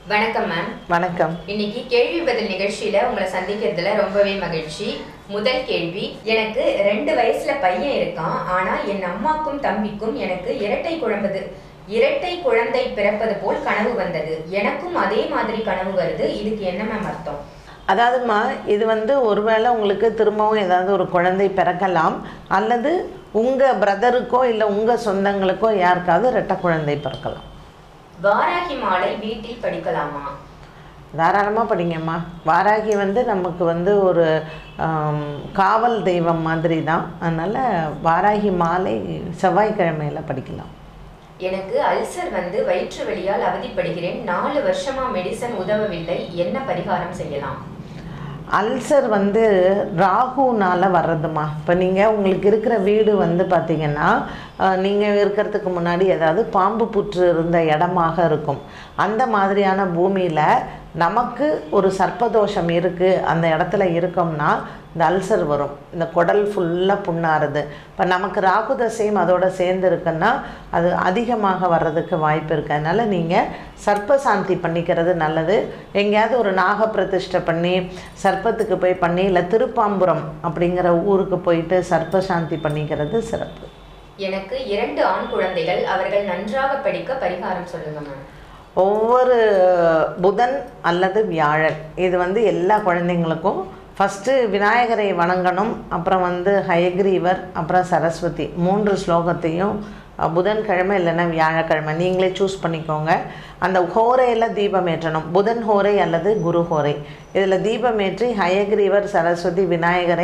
வணக்கம் மேம் வணக்கம் இன்னைக்கு கேள்வி பதில் நிகழ்ச்சியில உங்களை சந்திக்கிறதுல ரொம்பவே மகிழ்ச்சி முதல் கேள்வி எனக்கு ரெண்டு வயசுல பையன் இருக்கான் ஆனா என் அம்மாக்கும் தம்பிக்கும் எனக்கு இரட்டை குழம்பது இரட்டை குழந்தை பிறப்பது போல் கனவு வந்தது எனக்கும் அதே மாதிரி கனவு வருது இதுக்கு என்ன மேம் அர்த்தம் அதாவதுமா இது வந்து ஒருவேளை உங்களுக்கு திரும்பவும் ஏதாவது ஒரு குழந்தை பிறக்கலாம் அல்லது உங்கள் பிரதருக்கோ இல்லை உங்கள் சொந்தங்களுக்கோ யாருக்காவது ரெட்டை குழந்தை பிறக்கலாம் வாராகி மாலை வீட்டில் படிக்கலாமா தாராளமாக படிங்கம்மா வாராகி வந்து நமக்கு வந்து ஒரு ஆம், காவல் தெய்வம் மாதிரி தான் அதனால் வாராகி மாலை செவ்வாய்க்கிழமையில் படிக்கலாம் எனக்கு அல்சர் வந்து வயிற்று வலியால் அவதிப்படுகிறேன் நாலு வருஷமா மெடிசன் உதவவில்லை என்ன பரிகாரம் செய்யலாம் அல்சர் வந்து ராகுனால வர்றதுமா இப்போ நீங்கள் உங்களுக்கு இருக்கிற வீடு வந்து பார்த்தீங்கன்னா நீங்கள் இருக்கிறதுக்கு முன்னாடி ஏதாவது பாம்பு புற்று இருந்த இடமாக இருக்கும் அந்த மாதிரியான பூமியில் நமக்கு ஒரு சர்ப்பதோஷம் இருக்குது அந்த இடத்துல இருக்கோம்னா இந்த அல்சர் வரும் இந்த குடல் ஃபுல்லாக புண்ணாறுது இப்போ நமக்கு ராகு தசையும் அதோட சேர்ந்து இருக்குன்னா அது அதிகமாக வர்றதுக்கு வாய்ப்பு இருக்குது அதனால் நீங்கள் சர்ப்ப சாந்தி பண்ணிக்கிறது நல்லது எங்கேயாவது ஒரு நாக பிரதிஷ்டை பண்ணி சர்ப்பத்துக்கு போய் பண்ணி இல்லை திருப்பாம்புரம் அப்படிங்கிற ஊருக்கு போயிட்டு சர்ப்ப சாந்தி பண்ணிக்கிறது சிறப்பு எனக்கு இரண்டு ஆண் குழந்தைகள் அவர்கள் நன்றாக படிக்க பரிகாரம் சொல்லுங்க மேம் ஒவ்வொரு புதன் அல்லது வியாழன் இது வந்து எல்லா குழந்தைங்களுக்கும் ஃபஸ்ட்டு விநாயகரை வணங்கணும் அப்புறம் வந்து ஹயக்ரீவர் அப்புறம் சரஸ்வதி மூன்று ஸ்லோகத்தையும் அஹ், புதன்கிழமை இல்லைன்னா வியாழக்கிழமை நீங்களே சூஸ் பண்ணிக்கோங்க அந்த ஹோரையில் தீபம் ஏற்றணும் புதன் ஹோரை அல்லது குரு ஹோரை இதில் தீபம் ஏற்றி ஹயக்ரீவர் சரஸ்வதி விநாயகரை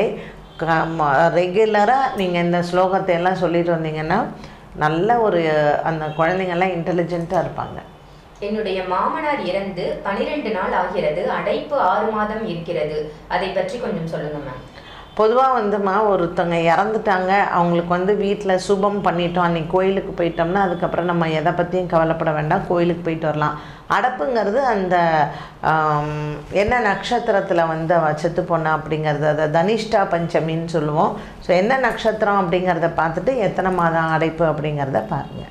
ரெகுலராக நீங்கள் இந்த ஸ்லோகத்தை எல்லாம் சொல்லிட்டு வந்தீங்கன்னா நல்ல ஒரு அந்த குழந்தைங்கள்லாம் இன்டெலிஜென்ட்டாக இருப்பாங்க என்னுடைய மாமனார் இறந்து பனிரெண்டு நாள் ஆகிறது அடைப்பு ஆறு மாதம் இருக்கிறது அதை பற்றி கொஞ்சம் சொல்லுங்க மேம் பொதுவாக வந்துமா ஒருத்தவங்க இறந்துட்டாங்க அவங்களுக்கு வந்து வீட்டில் சுபம் பண்ணிட்டோம் அன்றைக்கி கோயிலுக்கு போயிட்டோம்னா அதுக்கப்புறம் நம்ம எதை பற்றியும் கவலைப்பட வேண்டாம் கோயிலுக்கு போயிட்டு வரலாம் அடப்புங்கிறது அந்த ஆம், என்ன நட்சத்திரத்தில் வந்து அவ செத்து போனா அப்படிங்கிறது அதை தனிஷ்டா பஞ்சமின்னு சொல்லுவோம் ஸோ என்ன நட்சத்திரம் அப்படிங்கிறத பார்த்துட்டு எத்தனை மாதம் அடைப்பு அப்படிங்கிறத பாருங்கள்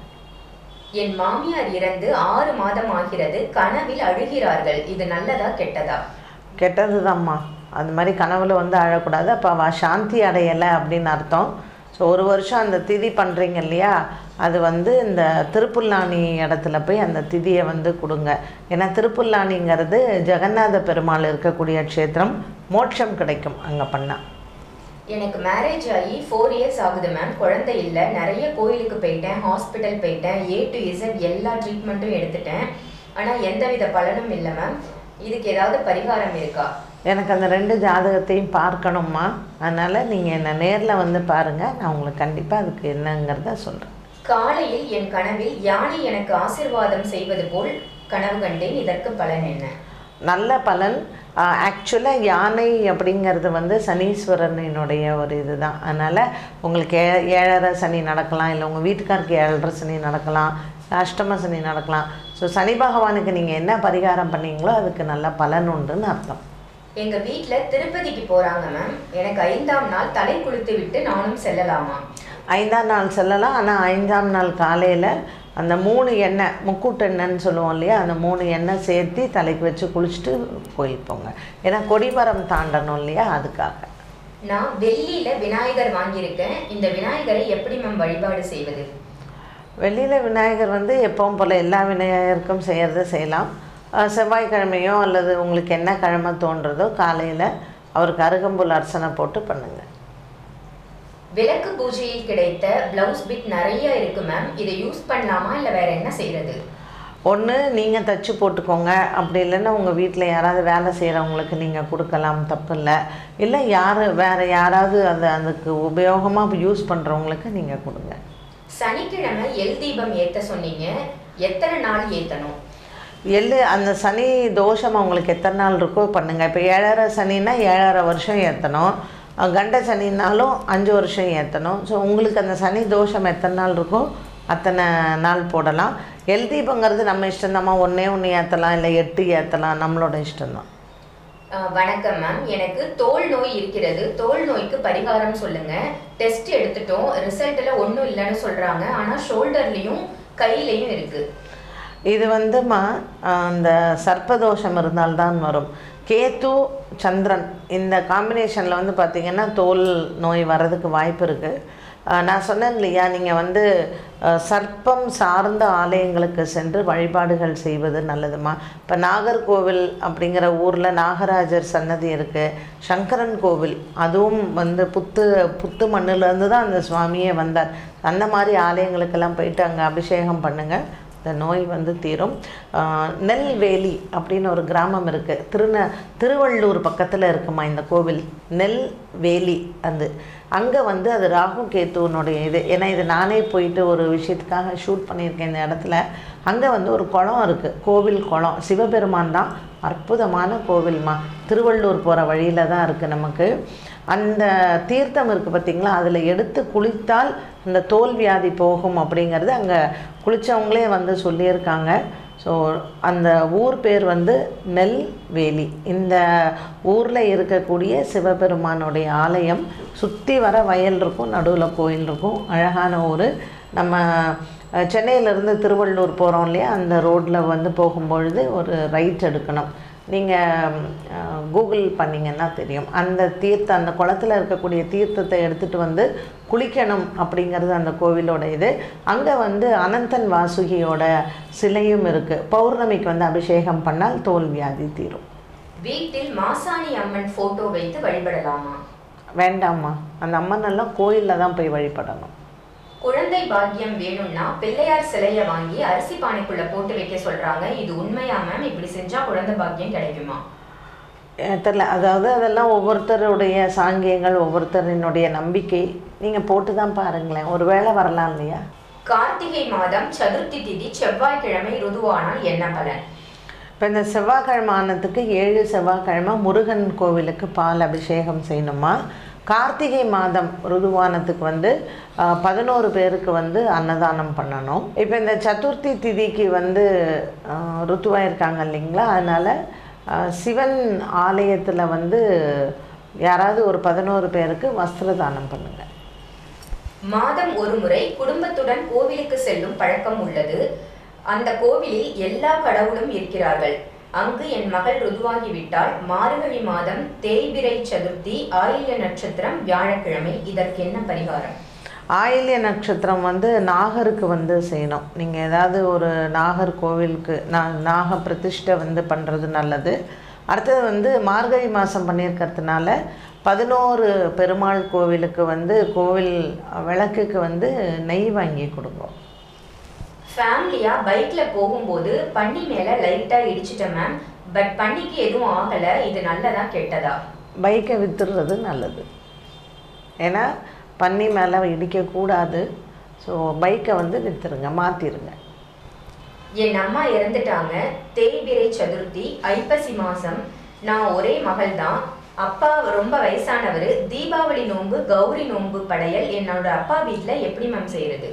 என் மாமியார் இறந்து ஆறு மாதம் ஆகிறது கனவில் அழுகிறார்கள் இது நல்லதா கெட்டதா கெட்டது தான்மா அது மாதிரி கனவுல வந்து அழக்கூடாது அப்போ அவள் சாந்தி அடையலை அப்படின்னு அர்த்தம் ஸோ ஒரு வருஷம் அந்த திதி பண்ணுறீங்க இல்லையா அது வந்து இந்த திருப்புல்லானி இடத்துல போய் அந்த திதியை வந்து கொடுங்க ஏன்னா திருப்புல்லானிங்கிறது ஜெகநாத பெருமாள் இருக்கக்கூடிய க்ஷேத்திரம் மோட்சம் கிடைக்கும் அங்கே பண்ணால் எனக்கு மேரேஜ் ஆகி ஃபோர் இயர்ஸ் ஆகுது மேம் குழந்தை இல்லை நிறைய கோயிலுக்கு போயிட்டேன் ஹாஸ்பிட்டல் போயிட்டேன் ஏ டு இசட் எல்லா ட்ரீட்மெண்ட்டும் எடுத்துட்டேன் ஆனால் எந்தவித பலனும் இல்லை மேம் இதுக்கு ஏதாவது பரிகாரம் இருக்கா எனக்கு அந்த ரெண்டு ஜாதகத்தையும் பார்க்கணுமா அதனால் நீங்கள் என்னை நேரில் வந்து பாருங்கள் நான் உங்களுக்கு கண்டிப்பாக அதுக்கு என்னங்கிறத சொல்கிறேன் காலையில் என் கனவில் யானை எனக்கு ஆசிர்வாதம் செய்வது போல் கனவு கண்டேன் இதற்கு பலன் என்ன நல்ல பலன் ஆக்சுவலாக யானை அப்படிங்கிறது வந்து சனீஸ்வரனுடைய ஒரு இதுதான் அதனால் உங்களுக்கு ஏ ஏழரை சனி நடக்கலாம் இல்லை உங்கள் வீட்டுக்காருக்கு ஏழரை சனி நடக்கலாம் அஷ்டம சனி நடக்கலாம் ஸோ சனி பகவானுக்கு நீங்கள் என்ன பரிகாரம் பண்ணீங்களோ அதுக்கு நல்ல பலன் உண்டுன்னு அர்த்தம் எங்க வீட்ல திருப்பதிக்கு போறாங்க மேம் எனக்கு ஐந்தாம் நாள் தலை குளித்து விட்டு நானும் செல்லலாமா ஐந்தாம் நாள் செல்லலாம் ஆனால் ஐந்தாம் நாள் காலையில் அந்த மூணு எண்ணெய் முக்கூட்டு எண்ணெய்ன்னு சொல்லுவோம் இல்லையா அந்த மூணு எண்ணெய் சேர்த்து தலைக்கு வச்சு குளிச்சுட்டு கோயிலுக்கு போங்க ஏன்னா கொடிமரம் தாண்டணும் இல்லையா அதுக்காக நான் வெள்ளியில விநாயகர் வாங்கியிருக்கேன் இந்த விநாயகரை எப்படி மேம் வழிபாடு செய்வது வெளியில் விநாயகர் வந்து எப்பவும் போல் எல்லா விநாயகருக்கும் செய்கிறத செய்யலாம் அஹ் செவ்வாய்க்கிழமையோ அல்லது உங்களுக்கு என்ன கிழமை தோன்றதோ காலையில் அவருக்கு அருகம்புல் அர்ச்சனை போட்டு பண்ணுங்கள் விளக்கு பூஜையில் கிடைத்த பிளவுஸ் பிட் நிறைய இருக்கு மேம் இதை யூஸ் பண்ணலாமா இல்ல வேற என்ன செய்யறது ஒன்று நீங்கள் தச்சு போட்டுக்கோங்க அப்படி இல்லைன்னா உங்கள் வீட்டில் யாராவது வேலை செய்கிறவங்களுக்கு நீங்கள் கொடுக்கலாம் தப்பு இல்லை இல்லை யார் வேறு யாராவது அதை அதுக்கு உபயோகமாக யூஸ் பண்ணுறவங்களுக்கு நீங்கள் கொடுங்க சனிக்கிழமை எல் தீபம் ஏத்த சொன்னீங்க எத்தனை நாள் ஏத்தணும் எள்ளு அந்த சனி தோஷம் அவங்களுக்கு எத்தனை நாள் இருக்கோ பண்ணுங்கள் இப்போ ஏழரை சனின்னா ஏழரை வருஷம் ஏற்றணும் கண்ட சனினாலும் அஞ்சு வருஷம் ஏற்றணும் ஸோ உங்களுக்கு அந்த சனி தோஷம் எத்தனை நாள் இருக்கோ அத்தனை நாள் போடலாம் எல் தீபங்கிறது நம்ம இஷ்டம்தாம்மா ஒன்றே ஒன்று ஏற்றலாம் இல்லை எட்டு ஏற்றலாம் நம்மளோட இஷ்டம்தான் அஹ், வணக்கம் மேம் எனக்கு தோல் நோய் இருக்கிறது தோல் நோய்க்கு பரிகாரம் சொல்லுங்க டெஸ்ட் எடுத்துட்டோம் ரிசல்ட்ல ஒன்றும் இல்லைன்னு சொல்றாங்க ஆனா ஷோல்டர்லயும் கையிலையும் இருக்கு இது வந்துமா அந்த சர்ப்பதோஷம் இருந்தால்தான் வரும் கேத்து சந்திரன் இந்த காம்பினேஷனில் வந்து பார்த்திங்கன்னா தோல் நோய் வர்றதுக்கு வாய்ப்பு இருக்குது நான் சொன்னேன் இல்லையா நீங்கள் வந்து அஹ், சர்ப்பம் சார்ந்த ஆலயங்களுக்கு சென்று வழிபாடுகள் செய்வது நல்லதுமா இப்போ நாகர்கோவில் அப்படிங்கிற ஊரில் நாகராஜர் சன்னதி இருக்குது சங்கரன் கோவில் அதுவும் வந்து புத்து புத்து மண்ணுலேருந்து தான் அந்த சுவாமியே வந்தார் அந்த மாதிரி ஆலயங்களுக்கெல்லாம் போயிட்டு அங்கே அபிஷேகம் பண்ணுங்கள் இந்த நோய் வந்து தீரும் ஆஹ் நெல்வேலி அப்படின்னு ஒரு கிராமம் இருக்குது திருந திருவள்ளூர் பக்கத்தில் இருக்குமா இந்த கோவில் நெல்வேலி அது அங்கே வந்து அது ராகு கேத்துவனுடைய இது ஏன்னா இது நானே போயிட்டு ஒரு விஷயத்துக்காக ஷூட் பண்ணியிருக்கேன் இந்த இடத்துல அங்கே வந்து ஒரு குளம் இருக்குது கோவில் குளம் சிவபெருமான் தான் அற்புதமான கோவில்மா திருவள்ளூர் போகிற வழியில் தான் இருக்குது நமக்கு அந்த தீர்த்தம் இருக்குது பார்த்தீங்களா அதில் எடுத்து குளித்தால் இந்த தோல் வியாதி போகும் அப்படிங்கிறது அங்கே குளித்தவங்களே வந்து சொல்லியிருக்காங்க ஸோ அந்த ஊர் பேர் வந்து நெல்வேலி இந்த ஊரில் இருக்கக்கூடிய சிவபெருமானுடைய ஆலயம் சுற்றி வர வயல் இருக்கும் நடுவில் கோயில் இருக்கும் அழகான ஊர் நம்ம அஹ், சென்னையிலேருந்து திருவள்ளூர் போகிறோம் இல்லையா அந்த ரோட்டில் வந்து போகும்பொழுது ஒரு ரைட் எடுக்கணும் நீங்கள் கூகுள் பண்ணிங்கன்னா தெரியும் அந்த தீர்த்தம் அந்த குளத்துல இருக்கக்கூடிய தீர்த்தத்தை எடுத்துகிட்டு வந்து குளிக்கணும் அப்படிங்கிறது அந்த கோவிலோட இது அங்கே வந்து அனந்தன் வாசுகியோட சிலையும் இருக்குது பௌர்ணமிக்கு வந்து அபிஷேகம் பண்ணால் தோல் வியாதி தீரும் வீட்டில் மாசாணி அம்மன் போட்டோ வைத்து வழிபடலாமா வேண்டாம்மா அந்த அம்மன் எல்லாம் கோயிலில் தான் போய் வழிபடணும் குழந்தை பாக்கியம் வேணும்னா பிள்ளையார் சிலைய வாங்கி அரிசி பானைக்குள்ள போட்டு வைக்க சொல்றாங்க இது உண்மையா மேம் இப்படி செஞ்சா குழந்தை பாக்கியம் கிடைக்குமா எனக்கு தெரியல அதாவது அதெல்லாம் ஒவ்வொருத்தருடைய சாங்கியங்கள் ஒவ்வொருத்தரினுடைய நம்பிக்கை நீங்கள் போட்டு தான் பாருங்களேன் ஒரு வேளை வரலாம் இல்லையா கார்த்திகை மாதம் சதுர்த்தி திதி செவ்வாய்க்கிழமை ருதுவானால் என்ன பலன் இப்போ இந்த செவ்வாய்க்கிழமை ஆனதுக்கு ஏழு செவ்வாய்க்கிழமை முருகன் கோவிலுக்கு பால் அபிஷேகம் செய்யணுமா கார்த்திகை மாதம் ருதுவானத்துக்கு வந்து பதினோரு பேருக்கு வந்து அன்னதானம் பண்ணணும் இப்போ இந்த சதுர்த்தி திதிக்கு வந்து ஆஹ், ருத்துவாக இருக்காங்க இல்லைங்களா அதனால் ஆஹ், சிவன் ஆலயத்தில் வந்து யாராவது ஒரு பதினோரு பேருக்கு வஸ்திர தானம் பண்ணுங்கள் மாதம் ஒரு முறை குடும்பத்துடன் கோவிலுக்கு செல்லும் பழக்கம் உள்ளது அந்த கோவிலில் எல்லா கடவுளும் இருக்கிறார்கள் அங்கு என் மகள் ருதுவாகிவிட்டால் மார்கழி மாதம் தேய்பிரை சதுர்த்தி ஆயில்ய நட்சத்திரம் வியாழக்கிழமை இதற்கு என்ன பரிகாரம் ஆயில்ய நட்சத்திரம் வந்து நாகருக்கு வந்து செய்யணும் நீங்கள் ஏதாவது ஒரு நாகர் கோவிலுக்கு நா நாக பிரதிஷ்டை வந்து பண்ணுறது நல்லது அடுத்தது வந்து மார்கழி மாதம் பண்ணியிருக்கிறதுனால பதினோரு பெருமாள் கோவிலுக்கு வந்து கோவில் விளக்குக்கு வந்து நெய் வாங்கி கொடுங்க ஃபேமிலியா பைக்ல போகும்போது பன்னி மேல லைட்டா இடிச்சிட்டேன் மேம் பட் பன்னிக்கு எதுவும் ஆகல இது நல்லதா கெட்டதா பைக்கை வித்துடுறது நல்லது ஏன்னா பன்னி மேலே இடிக்கக்கூடாது ஸோ பைக்கை வந்து வித்துருங்க மாற்றிருங்க என் அம்மா இறந்துட்டாங்க தேய்பிரை சதுர்த்தி ஐப்பசி மாசம் நான் ஒரே மகள் தான் அப்பா ரொம்ப வயசானவர் தீபாவளி நோன்பு கௌரி நோன்பு படையல் என்னோட அப்பா வீட்ல எப்படி மேம் செய்யறது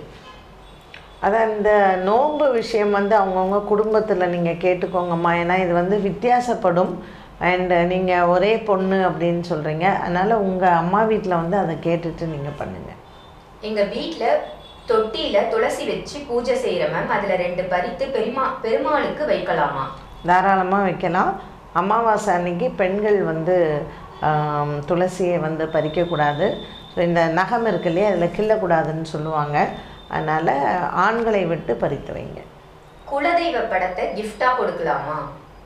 அதான் இந்த நோன்பு விஷயம் வந்து அவங்கவுங்க குடும்பத்தில் நீங்கள் கேட்டுக்கோங்கம்மா ஏன்னா இது வந்து வித்தியாசப்படும் அண்டு நீங்கள் ஒரே பொண்ணு அப்படின்னு சொல்கிறீங்க அதனால் உங்கள் அம்மா வீட்டில் வந்து அதை கேட்டுட்டு நீங்கள் பண்ணுங்கள் எங்க வீட்ல தொட்டியில துளசி வச்சு பூஜை செய்யற மேம் அதுல ரெண்டு பறித்து பெருமா பெருமாளுக்கு வைக்கலாமா தாராளமாக வைக்கலாம் அமாவாசை அன்னைக்கு பெண்கள் வந்து ஆம், துளசியை வந்து பறிக்கக்கூடாது ஸோ இந்த நகம் இருக்கு இல்லையா அதில் கிள்ளக்கூடாதுன்னு சொல்லுவாங்க அதனால் ஆண்களை விட்டு பறித்து வைங்க குலதெய்வ படத்தை gift-ஆ கொடுக்கலாமா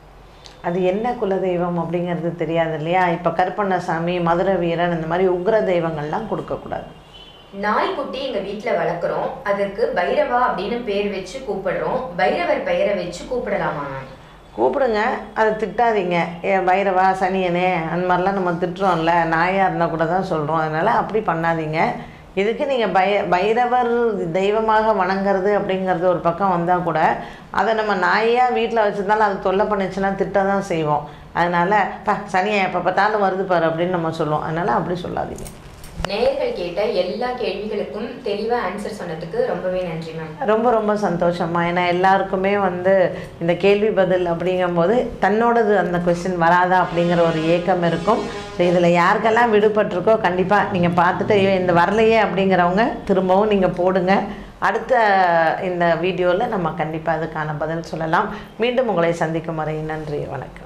அது என்ன குலதெய்வம் அப்படிங்கிறது தெரியாது இல்லையா இப்போ கருப்பண்ணசாமி மதுரை வீரன் இந்த மாதிரி உக்ர தெய்வங்கள்லாம் கொடுக்கக்கூடாது நாய்க்குட்டி எங்க வீட்ல வளர்க்குறோம் அதுக்கு பைரவா அப்படின்னு பேர் வச்சு கூப்பிடுறோம் பைரவர் பெயரை வச்சு கூப்பிடலாமா மேம் கூப்பிடுங்க அதை திட்டாதீங்க ஏ பைரவா சனியனே அந்த மாதிரிலாம் நம்ம திட்டுறோம்ல நாயாக இருந்தால் கூட தான் சொல்கிறோம் அதனால் அப்படி பண்ணாதீங்க இதுக்கு நீங்கள் பய பைரவர் தெய்வமாக வணங்குறது அப்படிங்கிறது ஒரு பக்கம் வந்தால் கூட அதை நம்ம நாயாக வீட்டில் வச்சுருந்தாலும் அது தொல்லை பண்ணுச்சுன்னா திட்ட தான் செய்வோம் அதனால் பா சனியை எப்போ பார்த்தாலும் வருது பாரு அப்படின்னு நம்ம சொல்லுவோம் அதனால் அப்படி சொல்லாதீங்க நேயர்கள் கேட்ட எல்லா கேள்விகளுக்கும் தெளிவா ஆன்சர் சொன்னதுக்கு ரொம்பவே நன்றி மேம் ரொம்ப ரொம்ப சந்தோஷமா ஏன்னா எல்லாருக்குமே வந்து இந்த கேள்வி பதில் அப்படிங்கும்போது தன்னோடது அந்த கொஸ்டின் வராதா அப்படிங்கிற ஒரு ஏக்கம் இருக்கும் ஸோ இதில் யாருக்கெல்லாம் விடுபட்டிருக்கோ கண்டிப்பாக நீங்கள் பார்த்துட்டு ஐயோ இந்த வரலையே அப்படிங்கிறவங்க திரும்பவும் நீங்கள் போடுங்க அடுத்த இந்த வீடியோவில் நம்ம கண்டிப்பாக அதுக்கான பதில் சொல்லலாம் மீண்டும் உங்களை சந்திக்கும் வரை நன்றி வணக்கம்